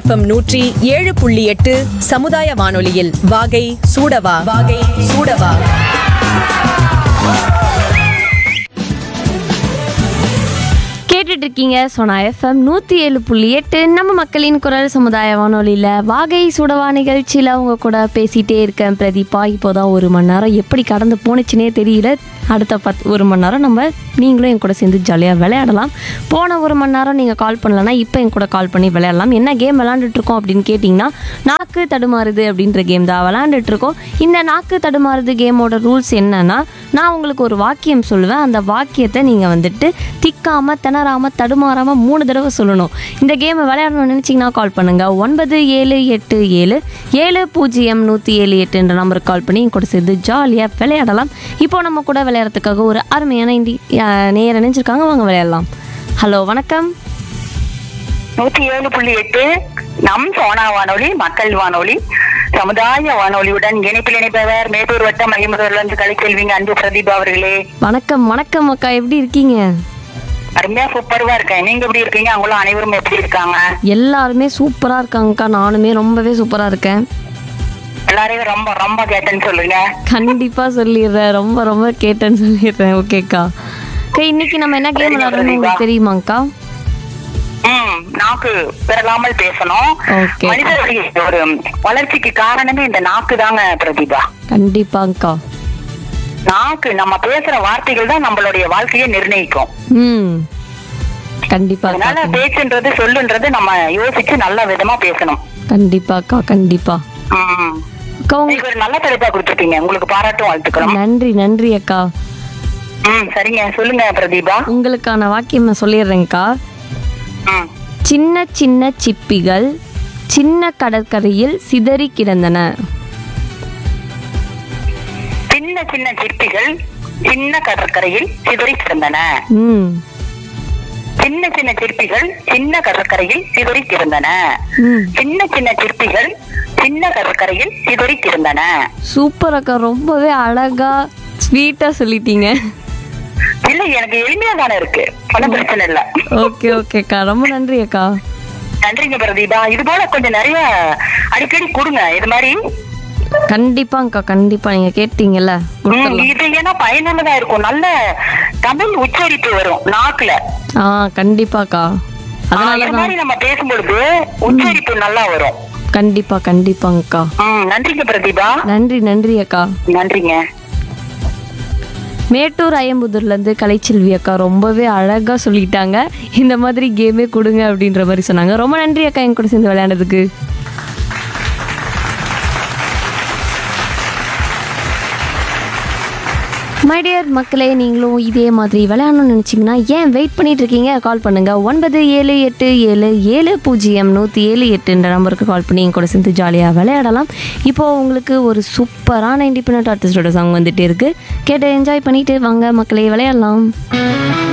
FM நூற்றி ஏழு புள்ளி எட்டு சமுதாய வானொலியில் வாகை சூடவா வாகை சூடவா கேட்டுட்டு இருக்கீங்க சோனா எஃப்எம் நூற்றி ஏழு புள்ளி எட்டு நம்ம மக்களின் குரல் சமுதாய வானொலியில் வாகை சுடவா நிகழ்ச்சியில் அவங்க கூட பேசிகிட்டே இருக்கேன் பிரதீபா இப்போதான் ஒரு மணி நேரம் எப்படி கடந்து போணுச்சுனே தெரியல அடுத்த பத் ஒரு மணி நேரம் நம்ம நீங்களும் என் கூட சேர்ந்து ஜாலியாக விளையாடலாம் போன ஒரு மணி நேரம் நீங்கள் கால் பண்ணலன்னா இப்போ என் கூட கால் பண்ணி விளையாடலாம் என்ன கேம் விளையாண்டுட்டு இருக்கோம் அப்படின்னு கேட்டிங்கன்னா நாக்கு தடுமாறுது அப்படின்ற கேம் தான் விளையாண்டுட்டு இருக்கோம் இந்த நாக்கு தடுமாறுது கேமோட ரூல்ஸ் என்னன்னா நான் உங்களுக்கு ஒரு வாக்கியம் சொல்லுவேன் அந்த வாக்கியத்தை நீங்கள் வந்துட்டு திக்காமல் திணறாமல் தடுமாறாமல் மூணு தடவை சொல்லணும் இந்த கேமை விளையாடணும்னு நினச்சிங்கன்னா கால் பண்ணுங்கள் ஒன்பது ஏழு எட்டு ஏழு ஏழு பூஜ்ஜியம் நூற்றி ஏழு எட்டுன்ற நம்பருக்கு கால் பண்ணி என் கூட சேர்ந்து ஜாலியாக விளையாடலாம் இப்போ நம்ம கூட விளையாடுறதுக்காக ஒரு அருமையான இண்டி நேரம் நினைச்சிருக்காங்க வாங்க விளையாடலாம் ஹலோ வணக்கம் நூத்தி ஏழு புள்ளி எட்டு நம் சோனா வானொலி மக்கள் வானொலி சமுதாய வானொலியுடன் இணைப்பில் இணைப்பவர் மேட்டூர் வட்டம் ஐம்பதுல இருந்து கலைச்செல்விங்க அன்பு பிரதீபா அவர்களே வணக்கம் வணக்கம் அக்கா எப்படி இருக்கீங்க அருமையா சூப்பர்வா இருக்கேன் நீங்க எப்படி இருக்கீங்க அவங்களும் அனைவரும் எப்படி இருக்காங்க எல்லாருமே சூப்பராக இருக்காங்கக்கா நானுமே ரொம்பவே சூப்பராக இருக்கேன் எல்லாரையும் ரொம்ப ரொம்ப கேட்டேன்னு சொல்லுங்க கண்டிப்பா சொல்லிடுறேன் ரொம்ப ரொம்ப கேட்டேன்னு சொல்லிடுறேன் ஓகேக்கா அக்கா இன்னைக்கு நம்ம என்ன கேம் விளையாடுறோம்னு உங்களுக்கு தெரியுமாங்க்கா ம் நாக்கு பெறலாமல் பேசணும் Okay. மனிதனுடைய ஒரு வளர்ச்சிக்கு காரணமே இந்த நாக்கு தாங்க பிரதீபா கண்டிப்பாங்க்கா நாக்கு நம்ம பேசுற வார்த்தைகள் தான் நம்மளுடைய வாழ்க்கையை நிர்ணயிக்கும் ம் கண்டிப்பாக்கா அதனால பேச்சுன்றது சொல்லுன்றது நம்ம யோசிச்சு நல்ல விதமா பேசணும் கண்டிப்பாக்கா கண்டிப்பா ம். அக்கா உங்க இன்னைக்கு ஒரு நல்ல தலைப்பா கொடுத்துருக்கீங்க உங்களுக்கு பாராட்டும் வாழ்த்துக்கிறோம் நன்றி நன்றி அக்கா ம் சரிங்க சொல்லுங்க பிரதீபா உங்களுக்கான வாக்கியம் நான் சொல்லிடுறேங்க்கா ம் சின்ன சின்ன சிப்பிகள் சின்ன கடற்கரையில் சிதறி கிடந்தன சின்ன சின்ன சிற்பிகள் சின்ன கடற்கரையில் சிதறி கிடந்தன ம் சின்ன சின்ன சிற்பிகள் சின்ன கடற்கரையில் சிதறி கிடந்தன ம் சின்ன சின்ன சிற்பிகள் சின்ன கடற்கரையில் சிதறி கிடந்தன சூப்பர் அக்கா ரொம்பவே அழகா ஸ்வீட்டா சொல்லிட்டீங்க இல்ல எனக்கு எளிமையா தானே இருக்கு ஒன்றும் பிரச்சனை இல்ல ஓகே ஓகேக்கா ரொம்ப நன்றி அக்கா நன்றிங்க பிரதீபா இது போல கொஞ்சம் நிறைய அடிக்கடி கொடுங்க இது மாதிரி கண்டிப்பாங்க்கா கண்டிப்பா நீங்க கேட்டீங்கல்ல ம், கொடுத்துடலாம் இது ஏன்னா பயனுள்ளதா இருக்கும் நல்ல தமிழ் உச்சரிப்பு வரும் நாக்குல ஆ கண்டிப்பாக்கா ஆ, அதனால இது தான் மாதிரி நம்ம பேசும்பொழுது உச்சரிப்பு நல்லா வரும் கண்டிப்பா கண்டிப்பாங்கக்கா ம், நன்றிங்க பிரதீபா நன்றி நன்றி அக்கா நன்றிங்க மேட்டூர் அயம்புதூர்லேருந்து கலைச்செல்வி அக்கா ரொம்பவே அழகாக சொல்லிட்டாங்க இந்த மாதிரி கேமே கொடுங்க அப்படின்ற மாதிரி சொன்னாங்க ரொம்ப நன்றி அக்கா என் கூட சேர்ந்து விளையாண்டதுக்கு மைடியர் மக்களே நீங்களும் இதே மாதிரி விளையாடணும்னு நினச்சிங்கன்னா ஏன் வெயிட் பண்ணிட்டு இருக்கீங்க கால் பண்ணுங்க ஒன்பது ஏழு எட்டு ஏழு ஏழு பூஜ்ஜியம் நூற்றி ஏழு எட்டுன்ற நம்பருக்கு கால் பண்ணி என் கூட சேர்ந்து ஜாலியாக விளையாடலாம் இப்போ உங்களுக்கு ஒரு சூப்பரான இண்டிபெண்ட் ஆர்டிஸ்டோட சாங் வந்துட்டே இருக்கு கேட்டு என்ஜாய் பண்ணிட்டு வாங்க மக்களே விளையாடலாம்